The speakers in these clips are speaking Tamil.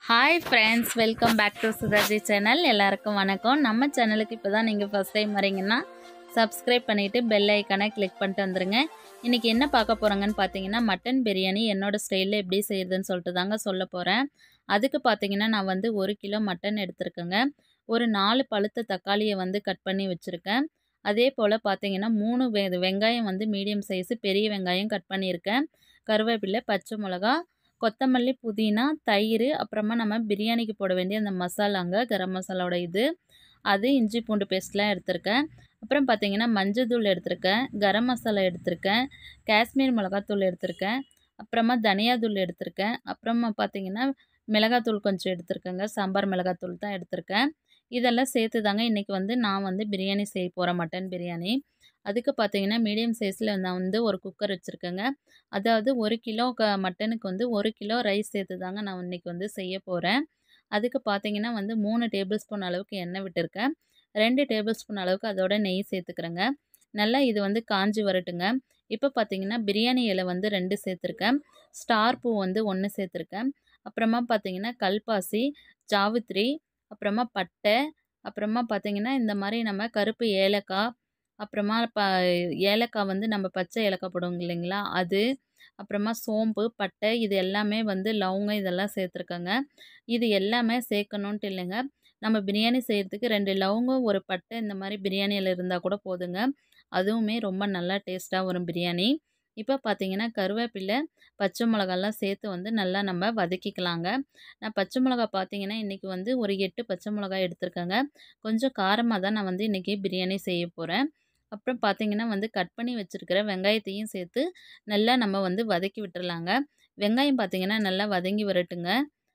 hi friends welcome back to Sudhaji channel எல்லாருக்கும் வணக்கம் நம்ம சேனலுக்கு இப்போ தான் நீங்கள் ஃபஸ்ட் டைம் வரீங்கன்னா சப்ஸ்கிரைப் பண்ணிவிட்டு பெல் ஐக்கானை கிளிக் பண்ணிட்டு வந்துருங்க இன்றைக்கி என்ன பார்க்க போகிறாங்கன்னு பார்த்தீங்கன்னா மட்டன் பிரியாணி என்னோட ஸ்டைலில் எப்படி செய்யுதுன்னு சொல்லிட்டு தாங்க சொல்ல போகிறேன் அதுக்கு பார்த்தீங்கன்னா நான் வந்து ஒரு கிலோ மட்டன் எடுத்திருக்கேங்க ஒரு நாலு பழுத்த தக்காளியை வந்து கட் பண்ணி வச்சுருக்கேன் அதே போல் பார்த்தீங்கன்னா மூணு வெ வெங்காயம் வந்து மீடியம் சைஸு பெரிய வெங்காயம் கட் பண்ணியிருக்கேன் கருவேப்பிலை பச்சை மிளகா கொத்தமல்லி புதினா தயிர் அப்புறமா நம்ம பிரியாணிக்கு போட வேண்டிய அந்த மசாலாங்க கரம் மசாலாவோட இது அது இஞ்சி பூண்டு பேஸ்ட்லாம் எடுத்திருக்கேன் அப்புறம் பார்த்தீங்கன்னா மஞ்சள் தூள் எடுத்திருக்கேன் கரம் மசாலா எடுத்திருக்கேன் காஷ்மீர் மிளகாத்தூள் எடுத்திருக்கேன் அப்புறமா தனியா தூள் எடுத்திருக்கேன் அப்புறமா பார்த்தீங்கன்னா மிளகாத்தூள் கொஞ்சம் எடுத்திருக்கேங்க சாம்பார் மிளகாத்தூள் தான் எடுத்திருக்கேன் இதெல்லாம் சேர்த்து தாங்க இன்றைக்கி வந்து நான் வந்து பிரியாணி செய்ய போகிறேன் மட்டன் பிரியாணி அதுக்கு பார்த்தீங்கன்னா மீடியம் சைஸில் நான் வந்து ஒரு குக்கர் வச்சுருக்கேங்க அதாவது ஒரு கிலோ க மட்டனுக்கு வந்து ஒரு கிலோ ரைஸ் சேர்த்து தாங்க நான் இன்றைக்கி வந்து செய்ய போகிறேன் அதுக்கு பார்த்தீங்கன்னா வந்து மூணு டேபிள் ஸ்பூன் அளவுக்கு எண்ணெய் விட்டுருக்கேன் ரெண்டு டேபிள் ஸ்பூன் அளவுக்கு அதோட நெய் சேர்த்துக்கிறேங்க நல்லா இது வந்து காஞ்சி வரட்டுங்க இப்போ பார்த்தீங்கன்னா பிரியாணி இலை வந்து ரெண்டு சேர்த்துருக்கேன் ஸ்டார் பூ வந்து ஒன்று சேர்த்துருக்கேன் அப்புறமா பார்த்தீங்கன்னா கல்பாசி ஜாவித்ரி அப்புறமா பட்டை அப்புறமா பார்த்தீங்கன்னா இந்த மாதிரி நம்ம கருப்பு ஏலக்காய் அப்புறமா ப ஏலக்காய் வந்து நம்ம பச்சை ஏலக்காய் போடுவோங்க இல்லைங்களா அது அப்புறமா சோம்பு பட்டை இது எல்லாமே வந்து லவங்கம் இதெல்லாம் சேர்த்துருக்கேங்க இது எல்லாமே சேர்க்கணுன்ட்டு இல்லைங்க நம்ம பிரியாணி செய்கிறதுக்கு ரெண்டு லவங்கம் ஒரு பட்டை இந்த மாதிரி பிரியாணியில் இருந்தால் கூட போதுங்க அதுவுமே ரொம்ப நல்லா டேஸ்ட்டாக வரும் பிரியாணி இப்போ பார்த்தீங்கன்னா கருவேப்பிலை பச்சை மிளகாலாம் சேர்த்து வந்து நல்லா நம்ம வதக்கிக்கலாங்க நான் பச்சை மிளகா பார்த்தீங்கன்னா இன்றைக்கி வந்து ஒரு எட்டு பச்சை மிளகா எடுத்திருக்கேங்க கொஞ்சம் காரமாக தான் நான் வந்து இன்றைக்கி பிரியாணி செய்ய போகிறேன் அப்புறம் பார்த்தீங்கன்னா வந்து கட் பண்ணி வச்சுருக்கிற வெங்காயத்தையும் சேர்த்து நல்லா நம்ம வந்து வதக்கி விட்டுறலாங்க வெங்காயம் பார்த்தீங்கன்னா நல்லா வதங்கி வரட்டுங்க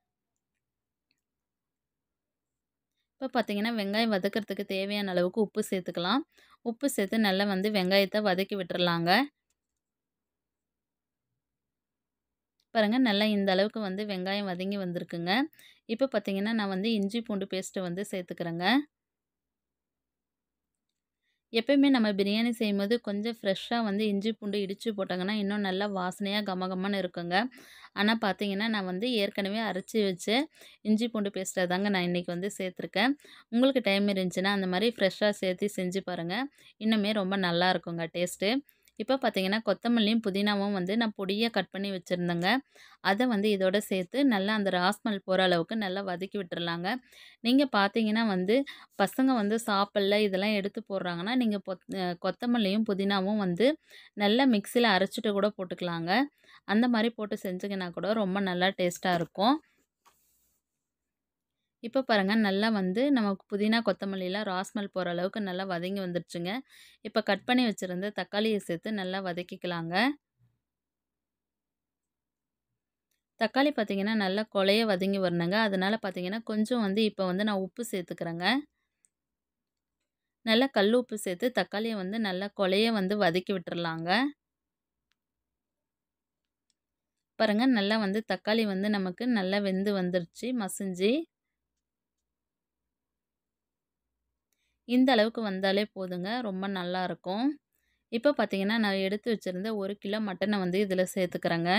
இப்போ பார்த்தீங்கன்னா வெங்காயம் வதக்கிறதுக்கு தேவையான அளவுக்கு உப்பு சேர்த்துக்கலாம் உப்பு சேர்த்து நல்லா வந்து வெங்காயத்தை வதக்கி விட்டுறலாங்க பாருங்கள் நல்லா இந்த அளவுக்கு வந்து வெங்காயம் வதங்கி வந்திருக்குங்க இப்போ பார்த்தீங்கன்னா நான் வந்து இஞ்சி பூண்டு பேஸ்ட்டு வந்து சேர்த்துக்கிறேங்க எப்பயுமே நம்ம பிரியாணி செய்யும்போது கொஞ்சம் ஃப்ரெஷ்ஷாக வந்து இஞ்சி பூண்டு இடித்து போட்டாங்கன்னா இன்னும் நல்லா வாசனையாக கமகமன்னு இருக்குங்க ஆனால் பார்த்தீங்கன்னா நான் வந்து ஏற்கனவே அரைச்சி வச்சு இஞ்சி பூண்டு பேஸ்ட்டை தாங்க நான் இன்றைக்கி வந்து சேர்த்துருக்கேன் உங்களுக்கு டைம் இருந்துச்சுன்னா அந்த மாதிரி ஃப்ரெஷ்ஷாக சேர்த்து செஞ்சு பாருங்கள் இன்னுமே ரொம்ப நல்லா இருக்குங்க டேஸ்ட்டு இப்போ பார்த்தீங்கன்னா கொத்தமல்லியும் புதினாவும் வந்து நான் பொடியாக கட் பண்ணி வச்சுருந்தேங்க அதை வந்து இதோட சேர்த்து நல்லா அந்த ராஸ்மல் போகிற அளவுக்கு நல்லா வதக்கி விட்டுறலாங்க நீங்கள் பார்த்தீங்கன்னா வந்து பசங்க வந்து சாப்பிடல இதெல்லாம் எடுத்து போடுறாங்கன்னா நீங்கள் பொத் கொத்தமல்லியும் புதினாவும் வந்து நல்லா மிக்சியில் அரைச்சிட்டு கூட போட்டுக்கலாங்க அந்த மாதிரி போட்டு செஞ்சிங்கன்னா கூட ரொம்ப நல்லா டேஸ்ட்டாக இருக்கும் இப்போ பாருங்கள் நல்லா வந்து நமக்கு புதினா கொத்தமல்லிலாம் ராஸ்மல் போகிற அளவுக்கு நல்லா வதங்கி வந்துருச்சுங்க இப்போ கட் பண்ணி வச்சுருந்த தக்காளியை சேர்த்து நல்லா வதக்கிக்கலாங்க தக்காளி பார்த்திங்கன்னா நல்லா கொலைய வதங்கி வரணுங்க அதனால் பார்த்திங்கன்னா கொஞ்சம் வந்து இப்போ வந்து நான் உப்பு சேர்த்துக்கிறேங்க நல்லா கல் உப்பு சேர்த்து தக்காளியை வந்து நல்லா கொலைய வந்து வதக்கி விட்டுறலாங்க பாருங்கள் நல்லா வந்து தக்காளி வந்து நமக்கு நல்லா வெந்து வந்துருச்சு மசிஞ்சு இந்த அளவுக்கு வந்தாலே போதுங்க ரொம்ப நல்லாயிருக்கும் இப்போ பார்த்தீங்கன்னா நான் எடுத்து வச்சுருந்த ஒரு கிலோ மட்டனை வந்து இதில் சேர்த்துக்கிறேங்க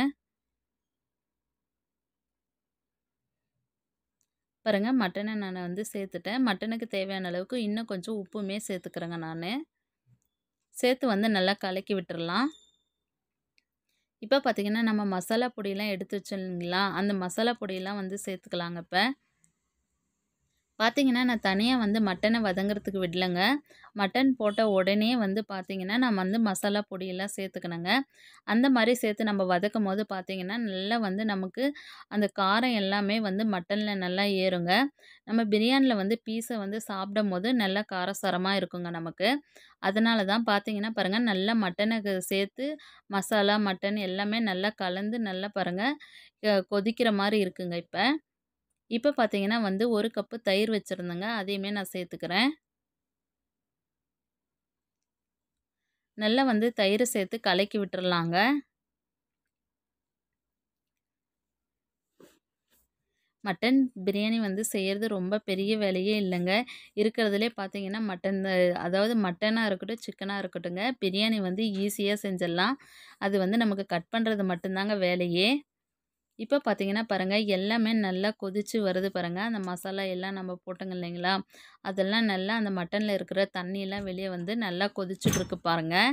பாருங்கள் மட்டனை நான் வந்து சேர்த்துட்டேன் மட்டனுக்கு தேவையான அளவுக்கு இன்னும் கொஞ்சம் உப்புமே சேர்த்துக்கிறேங்க நான் சேர்த்து வந்து நல்லா கலக்கி விட்டுறலாம் இப்போ பார்த்திங்கன்னா நம்ம மசாலா பொடியெலாம் எடுத்து வச்சோங்களா அந்த மசாலா பொடியெல்லாம் வந்து சேர்த்துக்கலாங்க இப்போ பார்த்தீங்கன்னா நான் தனியாக வந்து மட்டனை வதங்கிறதுக்கு விடலைங்க மட்டன் போட்ட உடனே வந்து பார்த்திங்கன்னா நான் வந்து மசாலா பொடியெல்லாம் சேர்த்துக்கணுங்க அந்த மாதிரி சேர்த்து நம்ம வதக்கும் போது பார்த்திங்கன்னா நல்லா வந்து நமக்கு அந்த காரம் எல்லாமே வந்து மட்டனில் நல்லா ஏறுங்க நம்ம பிரியாணியில் வந்து பீஸை வந்து சாப்பிடும் போது நல்லா காரசாரமாக இருக்குங்க நமக்கு அதனால தான் பார்த்திங்கன்னா பாருங்கள் நல்லா மட்டனுக்கு சேர்த்து மசாலா மட்டன் எல்லாமே நல்லா கலந்து நல்லா பாருங்கள் கொதிக்கிற மாதிரி இருக்குங்க இப்போ இப்போ பார்த்தீங்கன்னா வந்து ஒரு கப்பு தயிர் வச்சுருந்தேங்க அதையுமே நான் சேர்த்துக்கிறேன் நல்லா வந்து தயிர் சேர்த்து கலக்கி விட்டுறலாங்க மட்டன் பிரியாணி வந்து செய்கிறது ரொம்ப பெரிய வேலையே இல்லைங்க இருக்கிறதுலே பார்த்தீங்கன்னா மட்டன் அதாவது மட்டனாக இருக்கட்டும் சிக்கனாக இருக்கட்டுங்க பிரியாணி வந்து ஈஸியாக செஞ்சிடலாம் அது வந்து நமக்கு கட் பண்ணுறது மட்டும்தாங்க வேலையே இப்போ பார்த்தீங்கன்னா பாருங்கள் எல்லாமே நல்லா கொதிச்சு வருது பாருங்கள் அந்த மசாலா எல்லாம் நம்ம போட்டோங்க இல்லைங்களா அதெல்லாம் நல்லா அந்த மட்டனில் இருக்கிற தண்ணியெல்லாம் வெளியே வந்து நல்லா கொதிச்சுட்டு இருக்கு பாருங்கள்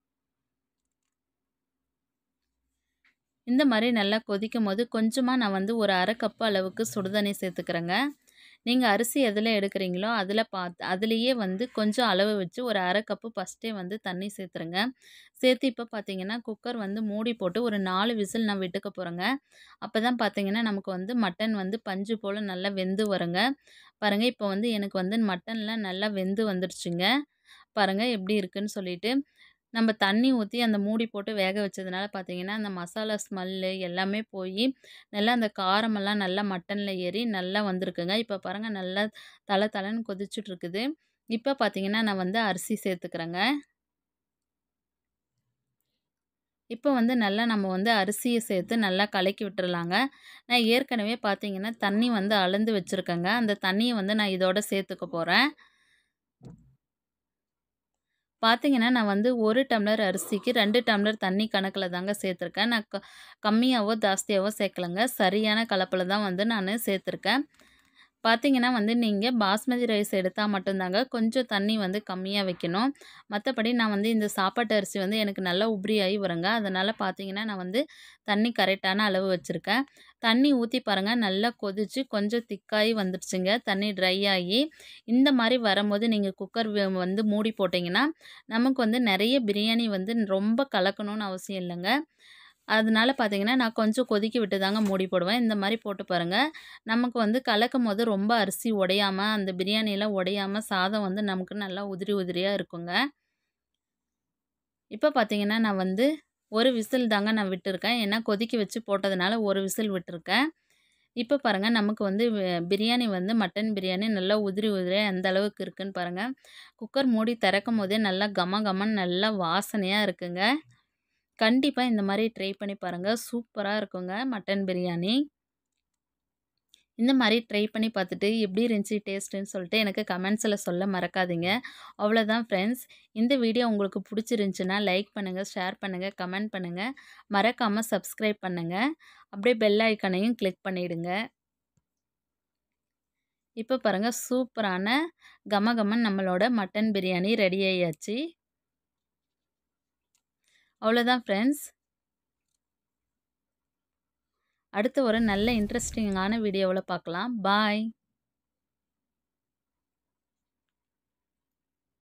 இந்த மாதிரி நல்லா கொதிக்கும் போது கொஞ்சமாக நான் வந்து ஒரு அரை கப்பு அளவுக்கு சுடுதண்ணி சேர்த்துக்கிறேங்க நீங்கள் அரிசி எதில் எடுக்கிறீங்களோ அதில் பார்த்து அதுலேயே வந்து கொஞ்சம் அளவு வச்சு ஒரு அரை கப்பு ஃபஸ்ட்டே வந்து தண்ணி சேர்த்துருங்க சேர்த்து இப்போ பார்த்தீங்கன்னா குக்கர் வந்து மூடி போட்டு ஒரு நாலு விசில் நான் விட்டுக்க போகிறேங்க அப்போ தான் பார்த்தீங்கன்னா நமக்கு வந்து மட்டன் வந்து பஞ்சு போல் நல்லா வெந்து வருங்க பாருங்கள் இப்போ வந்து எனக்கு வந்து மட்டன்லாம் நல்லா வெந்து வந்துடுச்சுங்க பாருங்கள் எப்படி இருக்குன்னு சொல்லிட்டு நம்ம தண்ணி ஊற்றி அந்த மூடி போட்டு வேக வச்சதுனால பார்த்தீங்கன்னா அந்த மசாலா ஸ்மெல்லு எல்லாமே போய் நல்லா அந்த காரமெல்லாம் நல்லா மட்டனில் ஏறி நல்லா வந்திருக்குங்க இப்போ பாருங்கள் நல்லா தலை தலைன்னு கொதிச்சுட்டு இருக்குது இப்போ பார்த்தீங்கன்னா நான் வந்து அரிசி சேர்த்துக்கிறேங்க இப்போ வந்து நல்லா நம்ம வந்து அரிசியை சேர்த்து நல்லா கலக்கி விட்டுறலாங்க நான் ஏற்கனவே பார்த்தீங்கன்னா தண்ணி வந்து அளந்து வச்சுருக்கேங்க அந்த தண்ணியை வந்து நான் இதோட சேர்த்துக்க போகிறேன் பார்த்தீங்கன்னா நான் வந்து ஒரு டம்ளர் அரிசிக்கு ரெண்டு டம்ளர் தண்ணி கணக்கில் தாங்க சேர்த்துருக்கேன் நான் க கம்மியாகவோ ஜாஸ்தியாகவோ சேர்க்கலங்க சரியான கலப்பில் தான் வந்து நான் சேர்த்துருக்கேன் பார்த்தீங்கன்னா வந்து நீங்கள் பாஸ்மதி ரைஸ் எடுத்தால் மட்டும்தாங்க கொஞ்சம் தண்ணி வந்து கம்மியாக வைக்கணும் மற்றபடி நான் வந்து இந்த சாப்பாட்டு அரிசி வந்து எனக்கு நல்லா உப்ரியாகி வருங்க அதனால் பார்த்தீங்கன்னா நான் வந்து தண்ணி கரெக்டான அளவு வச்சுருக்கேன் தண்ணி ஊற்றி பாருங்கள் நல்லா கொதித்து கொஞ்சம் திக்காகி வந்துடுச்சுங்க தண்ணி ட்ரை ஆகி இந்த மாதிரி வரும்போது நீங்கள் குக்கர் வந்து மூடி போட்டிங்கன்னா நமக்கு வந்து நிறைய பிரியாணி வந்து ரொம்ப கலக்கணும்னு அவசியம் இல்லைங்க அதனால பார்த்தீங்கன்னா நான் கொஞ்சம் கொதிக்க விட்டு தாங்க மூடி போடுவேன் இந்த மாதிரி போட்டு பாருங்கள் நமக்கு வந்து கலக்கும் போது ரொம்ப அரிசி உடையாமல் அந்த பிரியாணியெல்லாம் உடையாமல் சாதம் வந்து நமக்கு நல்லா உதிரி உதிரியாக இருக்குங்க இப்போ பார்த்தீங்கன்னா நான் வந்து ஒரு விசில் தாங்க நான் விட்டுருக்கேன் ஏன்னா கொதிக்க வச்சு போட்டதுனால ஒரு விசில் விட்டுருக்கேன் இப்போ பாருங்கள் நமக்கு வந்து பிரியாணி வந்து மட்டன் பிரியாணி நல்லா உதிரி உதிரியாக எந்த அளவுக்கு இருக்குன்னு பாருங்கள் குக்கர் மூடி திறக்கும் போதே நல்லா கம கமன்னு நல்லா வாசனையாக இருக்குங்க கண்டிப்பாக இந்த மாதிரி ட்ரை பண்ணி பாருங்கள் சூப்பராக இருக்குங்க மட்டன் பிரியாணி இந்த மாதிரி ட்ரை பண்ணி பார்த்துட்டு எப்படி இருந்துச்சு டேஸ்ட்டுன்னு சொல்லிட்டு எனக்கு கமெண்ட்ஸில் சொல்ல மறக்காதீங்க அவ்வளோதான் ஃப்ரெண்ட்ஸ் இந்த வீடியோ உங்களுக்கு பிடிச்சிருந்துச்சுன்னா லைக் பண்ணுங்கள் ஷேர் பண்ணுங்கள் கமெண்ட் பண்ணுங்கள் மறக்காமல் சப்ஸ்கிரைப் பண்ணுங்கள் அப்படியே பெல் ஐக்கனையும் கிளிக் பண்ணிவிடுங்க இப்போ பாருங்கள் சூப்பரான கமகமன் நம்மளோட மட்டன் பிரியாணி ரெடி ஆயாச்சு அவ்வளோதான் ஃப்ரெண்ட்ஸ் அடுத்து ஒரு நல்ல இன்ட்ரெஸ்டிங்கான வீடியோவில் பார்க்கலாம் பாய்